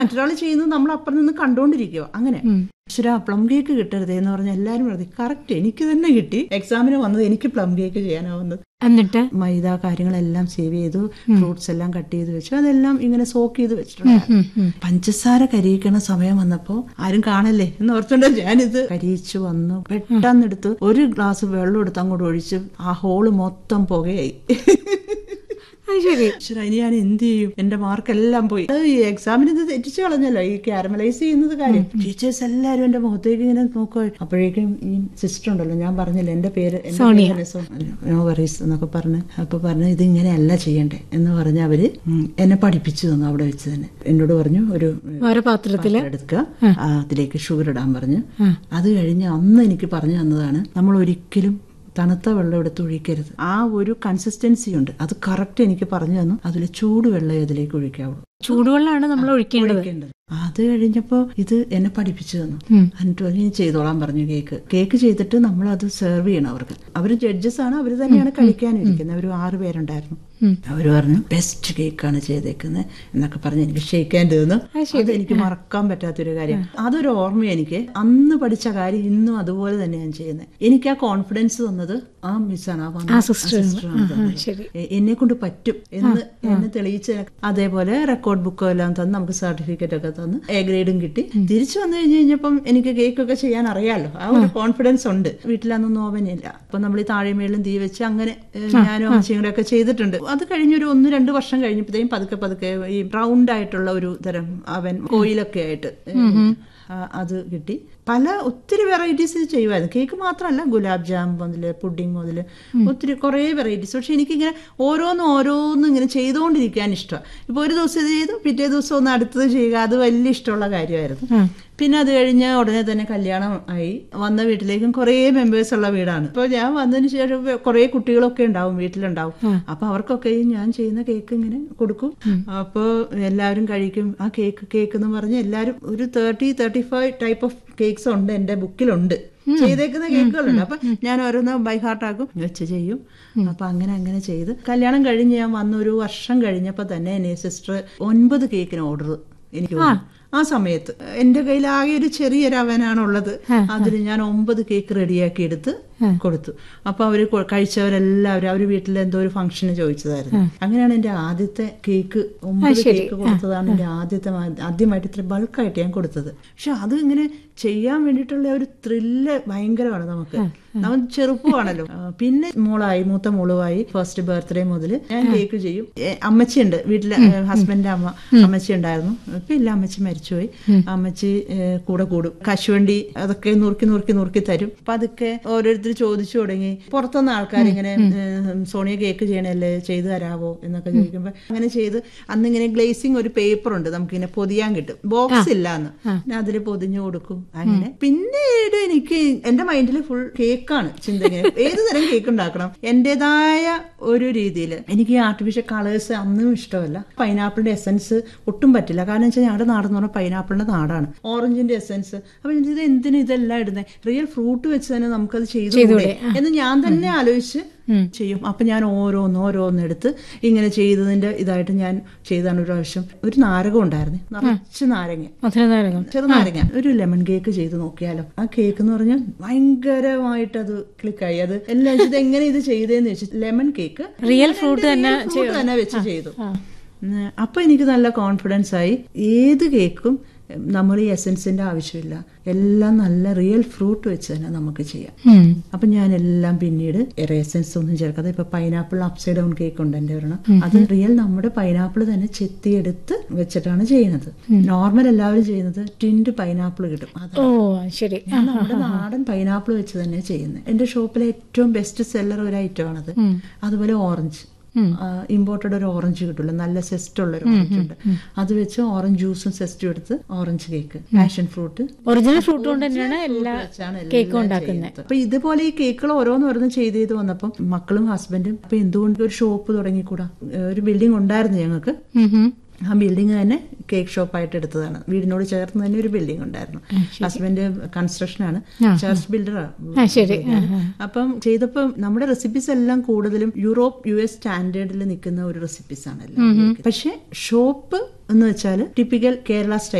മറ്റൊരാൾ ചെയ്യുന്നത് നമ്മൾ അപ്പുറം നിന്ന് കണ്ടുകൊണ്ടിരിക്കുക അങ്ങനെ ഈശ്വര പ്ലം കേക്ക് കിട്ടരുതേ എന്ന് പറഞ്ഞാൽ എല്ലാവരും പറഞ്ഞു കറക്റ്റ് എനിക്ക് തന്നെ കിട്ടി എക്സാമിന് വന്നത് എനിക്ക് പ്ലം കേക്ക് ചെയ്യാനാവുന്നത് എന്നിട്ട് മൈദ കാര്യങ്ങളെല്ലാം സേവ് ചെയ്തു ഫ്രൂട്ട്സ് എല്ലാം കട്ട് ചെയ്ത് വെച്ചു അതെല്ലാം ഇങ്ങനെ സോക്ക് ചെയ്ത് വെച്ചിട്ടുണ്ട് പഞ്ചസാര കരിയിക്കണ സമയം വന്നപ്പോ ആരും കാണല്ലേ എന്ന് ഓർത്തുകൊണ്ട് ഞാനിത് കരിയിച്ചു വന്നു പെട്ടെന്ന് എടുത്ത് ഒരു ഗ്ലാസ് വെള്ളം എടുത്ത് അങ്ങോട്ട് ഒഴിച്ച് ആ ഹോള് മൊത്തം പുകയായി അത് ശരി ഈശ്വരാ, ഇനി ഞാൻ എന്ത് ചെയ്യും എന്റെ മാർക്കെല്ലാം പോയി അത് ഈ എക്സാമിന് ഇത് തെറ്റിച്ചു കളഞ്ഞല്ലോ ഈ കാരമലൈസ് ചെയ്യുന്നത് കാര്യം ടീച്ചേഴ്സ് എല്ലാരും എന്റെ മുഖത്തേക്ക് ഇങ്ങനെ നോക്കുക അപ്പോഴേക്കും ഈ സിസ്റ്റർ ഉണ്ടല്ലോ ഞാൻ പറഞ്ഞില്ല എന്റെ പേര് എന്റെ സോണിയ. പേര് സോ- നോ വറീസ് എന്നൊക്കെ പറഞ്ഞ് അപ്പൊ പറഞ്ഞു ഇത് ഇങ്ങനെയല്ല ചെയ്യണ്ടേ എന്ന് പറഞ്ഞ് അവര് ഉം, എന്നെ പഠിപ്പിച്ചു തന്നു അവിടെ വെച്ച് തന്നെ എന്നോട് പറഞ്ഞു ഒരു വേറെ പാത്രത്തില് പാത്രം എടുക്കുക ആ, അതിലേക്ക് ഷുഗർ ഇടാൻ പറഞ്ഞു അത് കഴിഞ്ഞ് അന്ന് എനിക്ക് പറഞ്ഞു തന്നതാണ് നമ്മൾ ഒരിക്കലും തണുത്ത വെള്ളം എടുത്ത് ഒഴിക്കരുത് ആ ഒരു കൺസിസ്റ്റൻസി ഉണ്ട് അത് കറക്റ്റ് എനിക്ക് പറഞ്ഞു തന്നു അതിൽ ചൂടുവെള്ളം ഇതിലേക്ക് ഒഴിക്കാവുള്ളൂ ചൂടുവെള്ളമാണ് നമ്മൾ ഒഴിക്കേണ്ടത് ഒഴിക്കേണ്ടത് അത് കഴിഞ്ഞപ്പോ ഇത് എന്നെ പഠിപ്പിച്ചു തന്നു ഉം. എന്നിട്ട് പറഞ്ഞു, "ഇനി ചെയ്തോളാൻ പറഞ്ഞു കേക്ക് കേക്ക് ചെയ്തിട്ട് നമ്മൾ അത് സെർവ് ചെയ്യണം അവർക്ക് അവര് ജഡ്ജസ് ആണ് അവർ തന്നെയാണ് കഴിക്കാനും ഇരിക്കുന്നത് അവർ ആറ് പേരുണ്ടായിരുന്നു ഉം. അവർ പറഞ്ഞു ബെസ്റ്റ് കേക്കാണ് ചെയ്തേക്കുന്നത് എന്നൊക്കെ പറഞ്ഞ് എനിക്ക് ഷെയ്ക്കാൻ തോന്നുന്നു അത് എനിക്ക് മറക്കാൻ പറ്റാത്തൊരു കാര്യം അതൊരു ഓർമ്മ എനിക്ക് അന്ന് പഠിച്ച കാര്യം ഇന്നും അതുപോലെ തന്നെ ഞാൻ ചെയ്യുന്നത് എനിക്ക് ആ കോൺഫിഡൻസ് തന്നത് ആ മിസ്സാണ് ആ വന്ന ആ sister ആണ്. sister ആണ് തന്നത്. ശരി എന്നെ കൊണ്ട് പറ്റും എന്ന് എന്നെ തെളിയിച്ച് അതേപോലെ റെക്കോർഡ് ബുക്കും എല്ലാം തന്ന് നമുക്ക് സർട്ടിഫിക്കറ്റ് ഒക്കെ തന്ന് എ ഗ്രേഡും കിട്ടി തിരിച്ചു വന്നു കഴിഞ്ഞ് കഴിഞ്ഞപ്പം എനിക്ക് കേക്ക് ഒക്കെ ചെയ്യാൻ അറിയാമല്ലോ ആ ഒരു കോൺഫിഡൻസ് ഉണ്ട് വീട്ടിലൊന്നും ഓവനില്ല അപ്പൊ നമ്മൾ ഈ താഴെ മേളിലും തീ വെച്ച് അങ്ങനെ ഏഹ്, ഞാനും അമ്മച്ചിയും കൂടെ ഒക്കെ ചെയ്തിട്ടുണ്ട് അത് കഴിഞ്ഞൊരു ഒന്ന് രണ്ട് വർഷം കഴിഞ്ഞപ്പോഴത്തേക്കും പതുക്കെ പതുക്കെ ഈ റൗണ്ട് ആയിട്ടുള്ള ഒരു തരം അവൻ കോയിലൊക്കെ ആയിട്ട് ഏഹ്, ആ, അത് കിട്ടി പല ഒത്തിരി വെറൈറ്റീസ് ചെയ്യുമായിരുന്നു കേക്ക് മാത്രമല്ല ഗുലാബ് ജാം മുതൽ പുഡിംഗ് മുതൽ ഒത്തിരി കുറേ വെറൈറ്റീസ് പക്ഷെ എനിക്കിങ്ങനെ ഓരോന്നും ഓരോന്നും ഇങ്ങനെ ചെയ്തുകൊണ്ടിരിക്കാൻ ഇഷ്ടമാണ് ഇപ്പോൾ ഒരു ദിവസം ഇത് ചെയ്തു പിറ്റേ ദിവസം ഒന്ന് അടുത്തത് ചെയ്യുക അത് വലിയ ഇഷ്ടമുള്ള കാര്യമായിരുന്നു പിന്നെ അത് കഴിഞ്ഞ് ഉടനെ തന്നെ കല്യാണം ആയി വന്ന വീട്ടിലേക്കും കുറേ മെമ്പേഴ്സ് ഉള്ള വീടാണ് ഇപ്പോൾ ഞാൻ വന്നതിന് ശേഷം കുറേ കുട്ടികളൊക്കെ ഉണ്ടാവും വീട്ടിലുണ്ടാവും അപ്പൊ അവർക്കൊക്കെ ഈ ഞാൻ ചെയ്യുന്ന കേക്ക് ഇങ്ങനെ കൊടുക്കും അപ്പോൾ എല്ലാവരും കഴിക്കും ആ കേക്ക് കേക്ക് എന്ന് പറഞ്ഞ് എല്ലാവരും ഒരു thirty thirty five type of cakes ഉണ്ട് എൻ്റെ ബുക്കിലുണ്ട് ചെയ്തേക്കുന്ന കേക്കുകളുണ്ട് അപ്പൊ ഞാൻ ഓരോന്ന് ബൈ ഹാർട്ടാക്കും വെച്ച് ചെയ്യും അപ്പൊ അങ്ങനെ അങ്ങനെ ചെയ്ത് കല്യാണം കഴിഞ്ഞ് ഞാൻ വന്ന ഒരു വർഷം കഴിഞ്ഞപ്പോ തന്നെ എന്നെ സിസ്റ്റർ ഒൻപത് കേക്കിന് ഓർഡർ എനിക്ക് വന്നു. ആ സമയത്ത് എന്റെ കയ്യിൽ ആകെ ഒരു ചെറിയൊരു അവനാണുള്ളത് അതിൽ ഞാൻ ഒമ്പത് കേക്ക് റെഡിയാക്കി എടുത്ത് കൊടുത്തു അപ്പൊ അവര് കൊ- കഴിച്ചവരെല്ലാവരും അവര് വീട്ടിൽ എന്തോ ഒരു ഫംഗ്ഷന് ചോദിച്ചതായിരുന്നു അങ്ങനെയാണ് എന്റെ ആദ്യത്തെ കേക്ക് ഒമ്പത് കേക്ക് കൊടുത്തതാണ് എന്റെ ആദ്യത്തെ മാ- ആദ്യമായിട്ട് ഇത്ര ബൾക്കായിട്ട് ഞാൻ കൊടുത്തത് പക്ഷെ അത് ഇങ്ങനെ ചെയ്യാൻ വേണ്ടിയിട്ടുള്ള ഒരു ത്രില്ല് ഭയങ്കരമാണ് നമുക്ക് നമ്മൾ ചെറുപ്പമാണല്ലോ ആ, പിന്നെ മോളായി മൂത്ത മോളുമായി ഫസ്റ്റ് ബർത്ത്ഡേ മുതൽ ഞാൻ കേക്ക് ചെയ്യും ഏ, അമ്മച്ചിയുണ്ട് വീട്ടിലെ ഹസ്ബൻഡിന്റെ അമ്മ അമ്മച്ചി ഉണ്ടായിരുന്നു ഇപ്പൊ ഇല്ല അമ്മച്ചി മരിച്ചുപോയി അമ്മച്ചി ഏ, കൂടെ കൂടും കശുവണ്ടി അതൊക്കെ നുറുക്കി നുറുക്കി നുറുക്കി തരും അപ്പൊ അതൊക്കെ ഓരോരുത്തർ ചോദിച്ചു തുടങ്ങി പുറത്തുനിന്ന് ആൾക്കാർ ഇങ്ങനെ സോണിയ കേക്ക് ചെയ്യണല്ലേ ചെയ്തു തരാവോ എന്നൊക്കെ ചോദിക്കുമ്പോ അങ്ങനെ ചെയ്ത് അന്ന് ഇങ്ങനെ ഗ്ലേസിങ് ഒരു പേപ്പർ ഉണ്ട് നമുക്കിങ്ങനെ പൊതിയാൻ കിട്ടും ബോക്സ് ഇല്ല എന്ന് ഞാൻ അതിൽ പൊതിഞ്ഞു കൊടുക്കും അങ്ങനെ പിന്നീട് എനിക്ക് എന്റെ മൈൻഡിൽ ഫുൾ കേക്കാണ് ചിന്ത ഇങ്ങനെ ഏത് തരം കേക്ക് ഉണ്ടാക്കണം എന്റേതായ ഒരു രീതിയിൽ എനിക്ക് ഈ ആർട്ടിഫിഷ്യൽ കളേഴ്സ് അന്നും ഇഷ്ടമല്ല പൈനാപ്പിളിന്റെ എസൻസ് ഒട്ടും പറ്റില്ല കാരണം വെച്ചാൽ ഞങ്ങളുടെ നാടെന്ന് പറഞ്ഞാൽ പൈനാപ്പിളിന്റെ നാടാണ് ഓറഞ്ചിന്റെ എസൻസ് അപ്പൊ ഞാൻ ഇത് എന്തിനു ഇതെല്ലാം ഇടുന്നത് റിയൽ ഫ്രൂട്ട് വെച്ച് തന്നെ നമുക്കത് ചെയ്തുകൂടെ എന്ന് ഞാൻ തന്നെ ആലോചിച്ച് ചെയ്യും അപ്പൊ ഞാൻ ഓരോന്ന് ഓരോന്ന് എടുത്ത് ഇങ്ങനെ ചെയ്തതിന്റെ ഇതായിട്ട് ഞാൻ ചെയ്താണ് ഒരു പ്രാവശ്യം ഒരു നാരകം ഉണ്ടായിരുന്നു നിറച്ച് നാരങ്ങ മധുരനാരകം ചെറുനാരങ്ങ ഒരു ലെമൺ കേക്ക് ചെയ്ത് നോക്കിയാലോ ആ കേക്ക് എന്ന് പറഞ്ഞാൽ ഭയങ്കരമായിട്ട് അത് ക്ലിക്കായി അത് എല്ലാം ഇത് എങ്ങനെ ഇത് ചെയ്തേന്ന് വെച്ചു ലെമൺ കേക്ക് റിയൽ ഫ്രൂട്ട് തന്നെ ഫ്രൂട്ട് തന്നെ വെച്ച് ചെയ്തു ഉം, അപ്പൊ എനിക്ക് നല്ല കോൺഫിഡൻസ് ആയി ഏത് കേക്കും ഉം, നമ്മൾ ഈ എസൻസിന്റെ ആവശ്യമില്ല എല്ലാം നല്ല റിയൽ ഫ്രൂട്ട് വെച്ച് തന്നെ നമുക്ക് ചെയ്യാം ഉം. അപ്പൊ ഞാൻ എല്ലാം പിന്നീട് എസൻസ് ഒന്നും ചേർക്കാതെ ഇപ്പൊ പൈനാപ്പിൾ അപ്സൈഡ് ഡൗൺ കേക്ക് ഉണ്ട് എന്റെ ഒരെണ്ണം അത് റിയൽ നമ്മുടെ പൈനാപ്പിൾ തന്നെ ചെത്തിയെടുത്ത് വെച്ചിട്ടാണ് ചെയ്യുന്നത് നോർമൽ എല്ലാവരും ചെയ്യുന്നത് ടിൻഡ് പൈനാപ്പിൾ കിട്ടും അത് ഓ ശരി ഞാൻ നമ്മുടെ നാടൻ പൈനാപ്പിൾ വെച്ച് തന്നെ ചെയ്യുന്നത് എന്റെ ഷോപ്പിലെ ഏറ്റവും ബെസ്റ്റ് സെല്ലർ ഒരു ഐറ്റം ആണത് അതുപോലെ ഓറഞ്ച് ഇമ്പോർട്ടഡ് ഒരു ഓറഞ്ച് കിട്ടില്ല നല്ല സെസ്റ്റ് ഉള്ള ഒരു ഓറഞ്ച് ഉണ്ട് അത് വെച്ച് ഓറഞ്ച് ജ്യൂസും സെസ്റ്റും എടുത്ത് orange cake passion fruit original fruit കൊണ്ട് തന്നെയാണ് എല്ലാ വെച്ചാണ് എല്ലാം കേക്കും ഉണ്ടാക്കുന്നത് ചെയ്യുന്നത്. അപ്പൊ ഇതുപോലെ ഈ കേക്കുകൾ ഓരോന്ന് ഓരോന്ന് ചെയ്ത് ചെയ്ത് വന്നപ്പം മക്കളും ഹസ്ബൻഡും അപ്പൊ എന്തുകൊണ്ട് ഒരു ഷോപ്പ് തുടങ്ങിക്കൂടാ ഏഹ് ഒരു ബിൽഡിംഗ് ഉണ്ടായിരുന്നു ഞങ്ങൾക്ക് ഉം ഉം. ആ ബിൽഡിംഗ് തന്നെ കേക്ക് ഷോപ്പായിട്ട് എടുത്തതാണ് വീടിനോട് ചേർന്ന് തന്നെ ഒരു ബിൽഡിംഗ് ഉണ്ടായിരുന്നു ഹസ്ബൻഡ് കൺസ്ട്രക്ഷൻ ആണ് ചർച്ച് ബിൽഡറാണ് ആ ശരി ആ, ആ. അപ്പം ചെയ്തപ്പോൾ നമ്മുടെ റെസിപ്പീസ് എല്ലാം കൂടുതലും യൂറോപ്പ് യു എസ് സ്റ്റാൻഡേർഡിൽ നിൽക്കുന്ന ഒരു റെസിപ്പീസ് ആണ് എല്ലാം പക്ഷെ ഷോപ്പ് എന്ന് വെച്ചാൽ ടിപ്പിക്കൽ കേരള സ്റ്റൈൽ